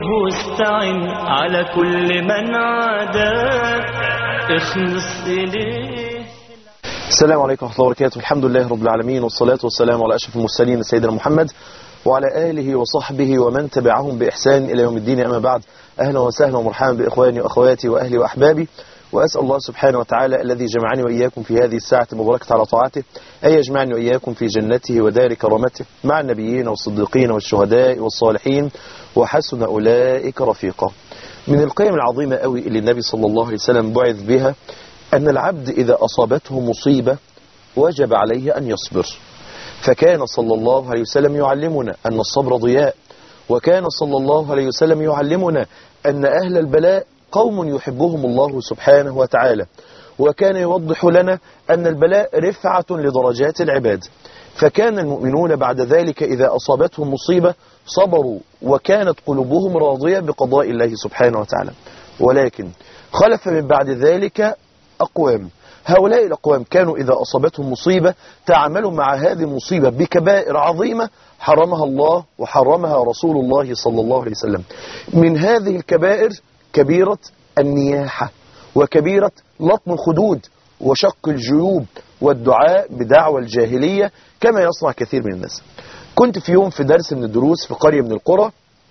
واستعن على كل من عاداك اخلص إليه السلام عليكم ورحمة الله وبركاته الحمد لله رب العالمين والصلاة والسلام على أشرف المرسلين سيدنا محمد وعلى آله وصحبه ومن تبعهم بإحسان إلى يوم الدين أما بعد أهلا وسهلا ومرحبا بإخواني وأخواتي وأهلي وأحبابي وأسأل الله سبحانه وتعالى الذي جمعني وإياكم في هذه الساعة المباركة على طاعته أن يجمعني وإياكم في جنته ودار كرامته مع النبيين والصديقين والشهداء والصالحين وحسن أولئك رفيقا من القيم العظيمة قوي اللي النبي صلى الله عليه وسلم بعث بها أن العبد إذا أصابته مصيبة وجب عليه أن يصبر فكان صلى الله عليه وسلم يعلمنا أن الصبر ضياء وكان صلى الله عليه وسلم يعلمنا أن أهل البلاء قوم يحبهم الله سبحانه وتعالى وكان يوضح لنا أن البلاء رفعة لدرجات العباد فكان المؤمنون بعد ذلك إذا أصابتهم مصيبة صبروا وكانت قلوبهم راضية بقضاء الله سبحانه وتعالى ولكن خلف من بعد ذلك أقوام هؤلاء الأقوام كانوا إذا أصابتهم مصيبة تعاملوا مع هذه المصيبة بكبائر عظيمة حرمها الله وحرمها رسول الله صلى الله عليه وسلم من هذه الكبائر كبيرة النياحة وكبيرة لطم الخدود وشق الجيوب والدعاء بدعوى الجاهلية كما يصنع كثير من الناس كنت في يوم في درس من الدروس في قرية من القرى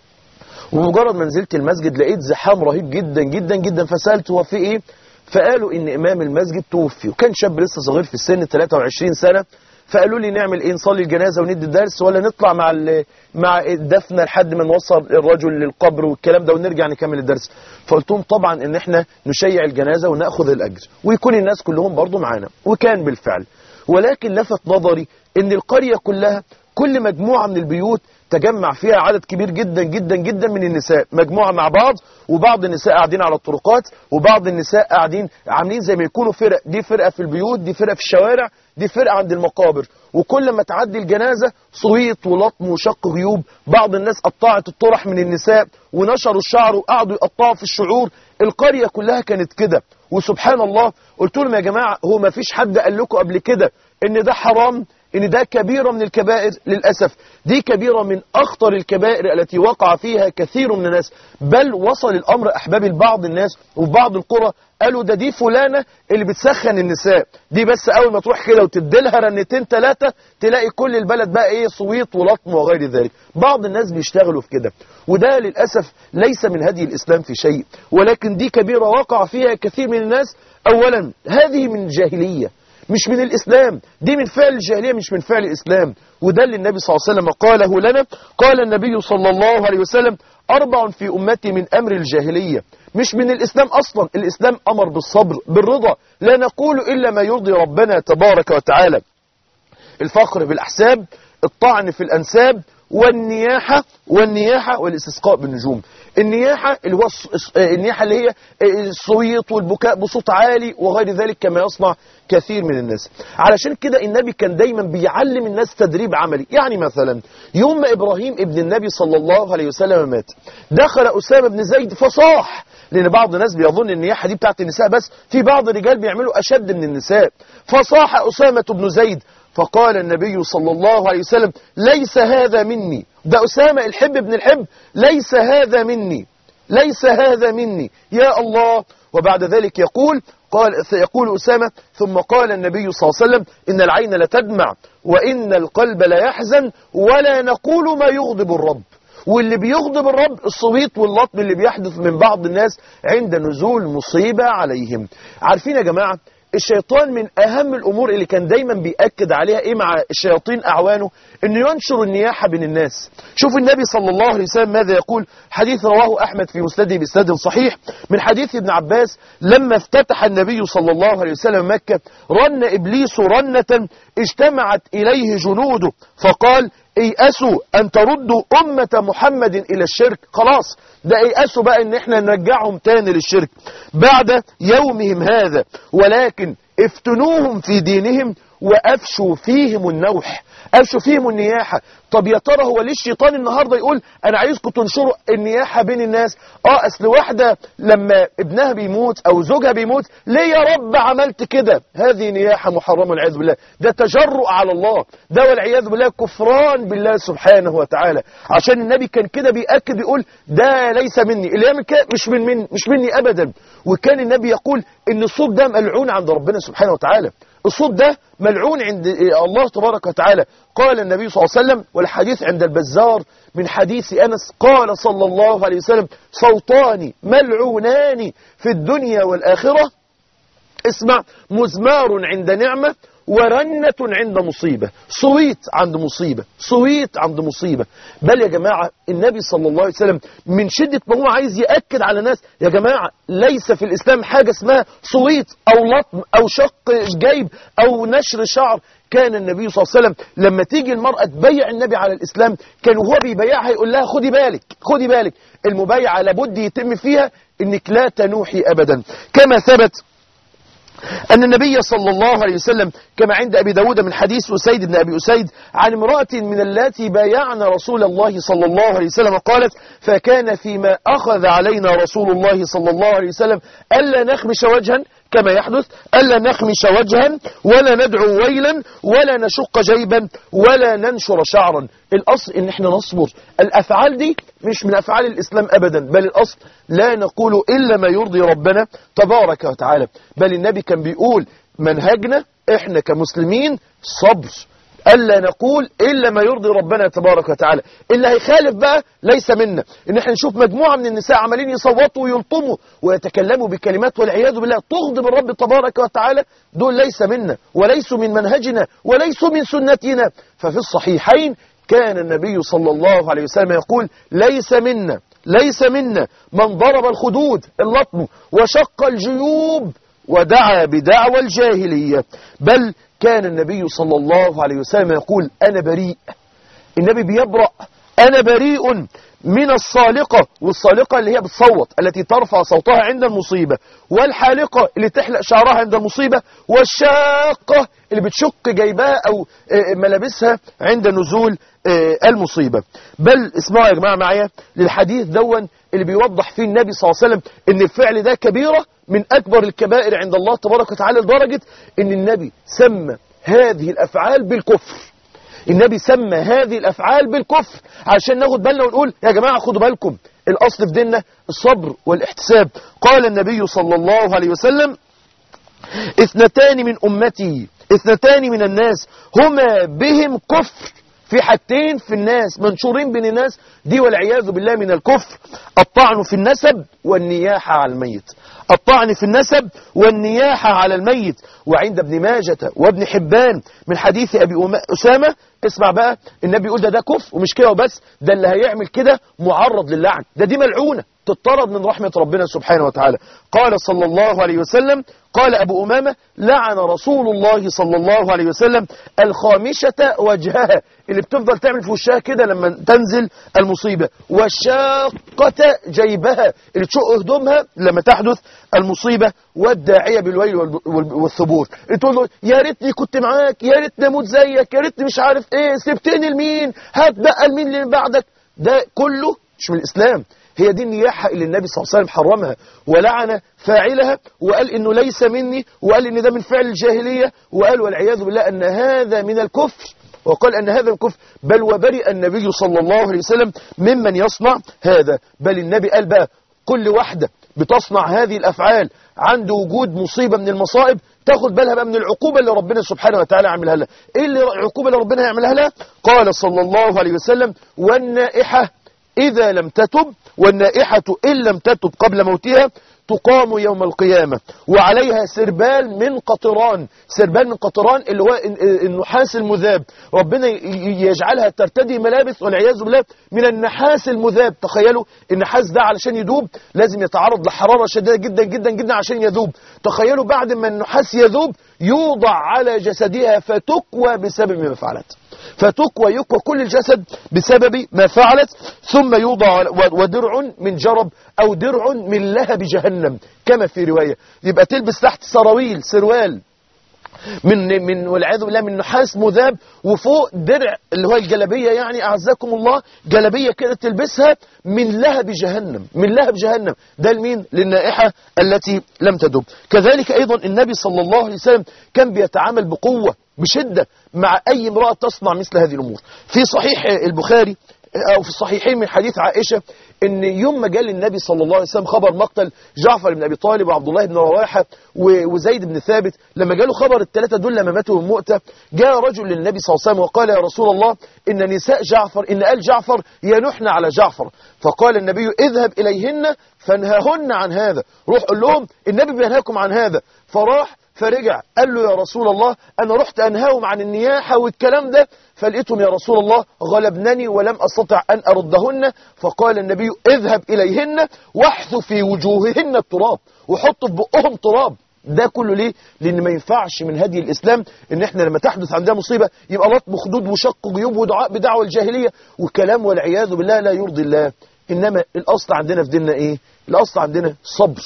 ومجرد ما نزلت المسجد لقيت زحام رهيب جدا جدا جدا فسألت هو في ايه فقالوا ان امام المسجد توفي وكان شاب لسه صغير في السن 23 سنة فقالوا لي نعمل ايه نصلي الجنازة وندي الدرس ولا نطلع مع مع الدفنة لحد ما نوصل الرجل للقبر والكلام ده ونرجع نكمل الدرس فقلت لهم طبعا ان احنا نشيع الجنازة وناخذ الاجر ويكون الناس كلهم برضو معانا وكان بالفعل ولكن لفت نظري ان القرية كلها كل مجموعة من البيوت تجمع فيها عدد كبير جدا جدا جدا من النساء مجموعة مع بعض وبعض النساء قاعدين على الطرقات وبعض النساء قاعدين عاملين زي ما يكونوا فرق دي فرقة في البيوت دي فرقة في الشوارع دي فرقة عند المقابر وكل ما تعدي الجنازة صويت ولطم وشق غيوب بعض الناس قطعت الطرح من النساء ونشروا الشعر وقعدوا يقطعوا في الشعور القرية كلها كانت كده وسبحان الله قلت لهم يا جماعة هو ما فيش حد قال لكم قبل كده ان ده حرام ان ده كبيرة من الكبائر للأسف دي كبيرة من أخطر الكبائر التي وقع فيها كثير من الناس بل وصل الأمر أحبابي لبعض الناس وفي بعض القرى قالوا ده دي فلانة اللي بتسخن النساء دي بس أول ما تروح كده وتديلها رنتين ثلاثة تلاقي كل البلد بقى إيه صويت ولطم وغير ذلك بعض الناس بيشتغلوا في كده وده للأسف ليس من هدي الإسلام في شيء ولكن دي كبيرة وقع فيها كثير من الناس أولا هذه من الجاهلية مش من الإسلام دي من فعل الجاهلية مش من فعل الإسلام وده اللي النبي صلى الله عليه وسلم قاله لنا قال النبي صلى الله عليه وسلم أربع في أمتي من أمر الجاهلية مش من الإسلام أصلا الإسلام أمر بالصبر بالرضا لا نقول إلا ما يرضي ربنا تبارك وتعالى الفخر بالأحساب الطعن في الأنساب والنياحة والنياحة والاستسقاء بالنجوم النياحة اللي هو النياحة اللي هي الصويت والبكاء بصوت عالي وغير ذلك كما يصنع كثير من الناس علشان كده النبي كان دايما بيعلم الناس تدريب عملي يعني مثلا يوم ما إبراهيم ابن النبي صلى الله عليه وسلم مات دخل أسامة بن زيد فصاح لأن بعض الناس بيظن النياحة دي بتاعت النساء بس في بعض الرجال بيعملوا أشد من النساء فصاح أسامة بن زيد فقال النبي صلى الله عليه وسلم ليس هذا مني ده أسامة الحب ابن الحب ليس هذا مني ليس هذا مني يا الله وبعد ذلك يقول قال يقول أسامة ثم قال النبي صلى الله عليه وسلم إن العين لتدمع وإن القلب لا يحزن ولا نقول ما يغضب الرب واللي بيغضب الرب الصويت واللطم اللي بيحدث من بعض الناس عند نزول مصيبة عليهم عارفين يا جماعة الشيطان من أهم الأمور اللي كان دايما بيأكد عليها إيه مع الشياطين أعوانه أنه ينشر النياحة بين الناس شوف النبي صلى الله عليه وسلم ماذا يقول حديث رواه أحمد في مسنده بإسناد صحيح من حديث ابن عباس لما افتتح النبي صلى الله عليه وسلم مكة رن إبليس رنة اجتمعت إليه جنوده فقال ايأسوا أن تردوا أمة محمد إلى الشرك خلاص ده ايأسوا بقى ان احنا نرجعهم تاني للشرك بعد يومهم هذا ولكن افتنوهم في دينهم وأفشوا فيهم النوح أفشوا فيهم النياحة طب يا ترى هو ليه الشيطان النهاردة يقول أنا عايزكم تنشروا النياحة بين الناس آه أصل واحدة لما ابنها بيموت أو زوجها بيموت ليه يا رب عملت كده هذه نياحة محرمة والعياذ بالله ده تجرؤ على الله ده والعياذ بالله كفران بالله سبحانه وتعالى عشان النبي كان كده بيأكد يقول ده ليس مني اللي يعمل كده مش من, من مش مني أبدا وكان النبي يقول إن الصوت ده ملعون عند ربنا سبحانه وتعالى الصوت ده ملعون عند الله تبارك وتعالى قال النبي صلى الله عليه وسلم والحديث عند البزار من حديث أنس قال صلى الله عليه وسلم صوتان ملعونان في الدنيا والآخرة اسمع مزمار عند نعمة ورنة عند مصيبة صويت عند مصيبة صويت عند مصيبة بل يا جماعة النبي صلى الله عليه وسلم من شدة ما هو عايز يأكد على الناس يا جماعة ليس في الإسلام حاجة اسمها صويت أو لطم أو شق جيب أو نشر شعر كان النبي صلى الله عليه وسلم لما تيجي المرأة تبيع النبي على الإسلام كان وهو بيبيعها يقول لها خدي بالك خدي بالك المبايعة لابد يتم فيها انك لا تنوحي أبدا كما ثبت أن النبي صلى الله عليه وسلم كما عند أبي داود من حديث أسيد بن أبي أسيد عن امرأة من اللاتي بايعن رسول الله صلى الله عليه وسلم قالت فكان فيما أخذ علينا رسول الله صلى الله عليه وسلم ألا نخمش وجها كما يحدث ألا نخمش وجها ولا ندعو ويلا ولا نشق جيبا ولا ننشر شعرا الأصل إن احنا نصبر الأفعال دي مش من أفعال الإسلام أبدا بل الأصل لا نقول إلا ما يرضي ربنا تبارك وتعالى بل النبي كان بيقول منهجنا احنا كمسلمين صبر ألا نقول إلا ما يرضي ربنا تبارك وتعالى اللي هيخالف بقى ليس منا إن احنا نشوف مجموعة من النساء عمالين يصوتوا ويلطموا ويتكلموا بكلمات والعياذ بالله تغضب الرب تبارك وتعالى دول ليس منا وليسوا من منهجنا وليسوا من سنتنا ففي الصحيحين كان النبي صلى الله عليه وسلم يقول ليس منا ليس منا من ضرب الخدود اللطم وشق الجيوب ودعا بدعوى الجاهلية بل كان النبي صلى الله عليه وسلم يقول أنا بريء النبي بيبرأ أنا بريء من الصالقة والصالقة اللي هي بتصوت التي ترفع صوتها عند المصيبة والحالقة اللي تحلق شعرها عند المصيبة والشاقة اللي بتشق جيبها أو ملابسها عند نزول المصيبة بل اسمعوا يا جماعة معايا للحديث دون اللي بيوضح فيه النبي صلى الله عليه وسلم ان الفعل ده كبيرة من أكبر الكبائر عند الله تبارك وتعالى لدرجة ان النبي سمى هذه الأفعال بالكفر النبي سمى هذه الأفعال بالكفر عشان ناخد بالنا ونقول يا جماعة خدوا بالكم الأصل في ديننا الصبر والاحتساب قال النبي صلى الله عليه وسلم اثنتان من أمتي اثنتان من الناس هما بهم كفر في حاجتين في الناس منشورين بين الناس دي والعياذ بالله من الكفر الطعن في النسب والنياحة على الميت الطعن في النسب والنياحة على الميت وعند ابن ماجة وابن حبان من حديث أبي أسامة اسمع بقى النبي يقول ده ده كفر ومش كده وبس ده اللي هيعمل كده معرض للعن ده دي ملعونة تطرد من رحمة ربنا سبحانه وتعالى قال صلى الله عليه وسلم قال أبو أمامة لعن رسول الله صلى الله عليه وسلم الخامشة وجهها اللي بتفضل تعمل في وشها كده لما تنزل المصيبة والشاقة جيبها اللي تشق هدومها لما تحدث المصيبة والداعية بالويل والثبور تقول له يا ريتني كنت معاك يا ريتني اموت زيك يا ريتني مش عارف ايه سبتني لمين هات بقى لمين اللي من بعدك ده كله مش من الإسلام هي دي النياحة اللي النبي صلى الله عليه وسلم حرمها ولعن فاعلها وقال انه ليس مني وقال ان ده من فعل الجاهلية وقال والعياذ بالله ان هذا من الكفر وقال أن هذا الكفر بل وبرئ النبي صلى الله عليه وسلم ممن يصنع هذا بل النبي قال بقى كل واحدة بتصنع هذه الأفعال عند وجود مصيبة من المصائب تاخد بالها بقى من العقوبة اللي ربنا سبحانه وتعالى عملها لها ايه اللي العقوبة اللي ربنا يعملها لها قال صلى الله عليه وسلم والنائحة إذا لم تتب والنائحة إن لم تتب قبل موتها تقام يوم القيامة وعليها سربال من قطران سربال من قطران اللي هو النحاس المذاب ربنا يجعلها ترتدي ملابس والعياذ بالله من النحاس المذاب تخيلوا النحاس ده علشان يذوب لازم يتعرض لحرارة شديدة جدا جدا جدا عشان يذوب تخيلوا بعد ما النحاس يذوب يوضع على جسدها فتكوى بسبب ما فعلت فتكوى يكوى كل الجسد بسبب ما فعلت ثم يوضع ودرع من جرب أو درع من لهب جهنم كما في رواية يبقى تلبس تحت سراويل سروال من من والعياذ بالله من نحاس مذاب وفوق درع اللي هو الجلبيه يعني اعزكم الله جلبيه كده تلبسها من لهب جهنم من لهب جهنم ده لمين للنائحه التي لم تدب كذلك ايضا النبي صلى الله عليه وسلم كان بيتعامل بقوه بشده مع اي امراه تصنع مثل هذه الامور في صحيح البخاري أو في الصحيحين من حديث عائشة ان يوم ما جال النبي صلى الله عليه وسلم خبر مقتل جعفر بن أبي طالب وعبد الله بن رواحة وزيد بن ثابت لما جاله خبر الثلاثة دول لما ماتوا من مؤتة جاء رجل للنبي صلى الله عليه وسلم وقال يا رسول الله إن نساء جعفر إن آل جعفر ينحن على جعفر فقال النبي اذهب إليهن فانهاهن عن هذا روح قل لهم النبي بينهاكم عن هذا فراح فرجع قال له يا رسول الله أنا رحت أنهاهم عن النياحة والكلام ده فلقيتهم يا رسول الله غلبنني ولم أستطع أن أردهن فقال النبي اذهب إليهن واحث في وجوههن التراب وحط في بقهم تراب ده كله ليه؟ لأن ما ينفعش من هدي الإسلام إن إحنا لما تحدث عندنا مصيبة يبقى لطم خدود وشق جيوب ودعاء بدعوة الجاهلية وكلام والعياذ بالله لا يرضي الله إنما الأصل عندنا في ديننا إيه؟ الأصل عندنا صبر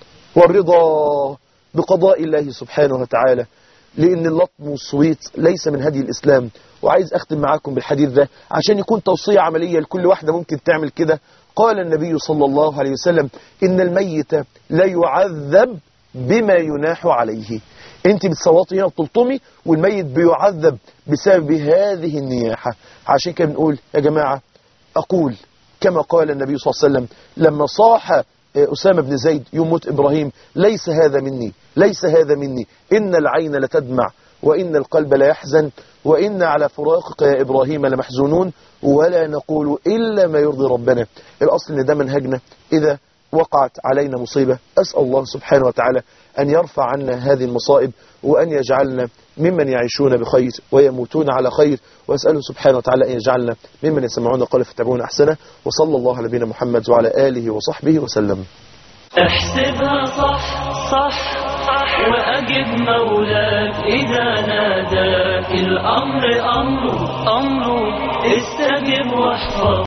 والرضا بقضاء الله سبحانه وتعالى لأن اللطم والصويت ليس من هدي الإسلام وعايز أختم معاكم بالحديث ده عشان يكون توصية عملية لكل واحدة ممكن تعمل كده قال النبي صلى الله عليه وسلم إن الميت لا يعذب بما يناح عليه انت بتصوتي هنا وتلطمي والميت بيعذب بسبب هذه النياحة عشان كده بنقول يا جماعة أقول كما قال النبي صلى الله عليه وسلم لما صاح أسامة بن زيد يوم موت إبراهيم ليس هذا مني ليس هذا مني إن العين لتدمع وإن القلب لا يحزن وإن على فراقك يا إبراهيم لمحزونون ولا نقول إلا ما يرضي ربنا الأصل إن ده منهجنا إذا وقعت علينا مصيبة أسأل الله سبحانه وتعالى أن يرفع عنا هذه المصائب وأن يجعلنا ممن يعيشون بخير ويموتون على خير وأسأله سبحانه وتعالى أن يجعلنا ممن يسمعون قال فاتبعون أحسنه وصلى الله على نبينا محمد وعلى آله وصحبه وسلم احسبها صح صح صح وأجب مولاك إذا ناداك الأمر أمره أمره استجب واحفظ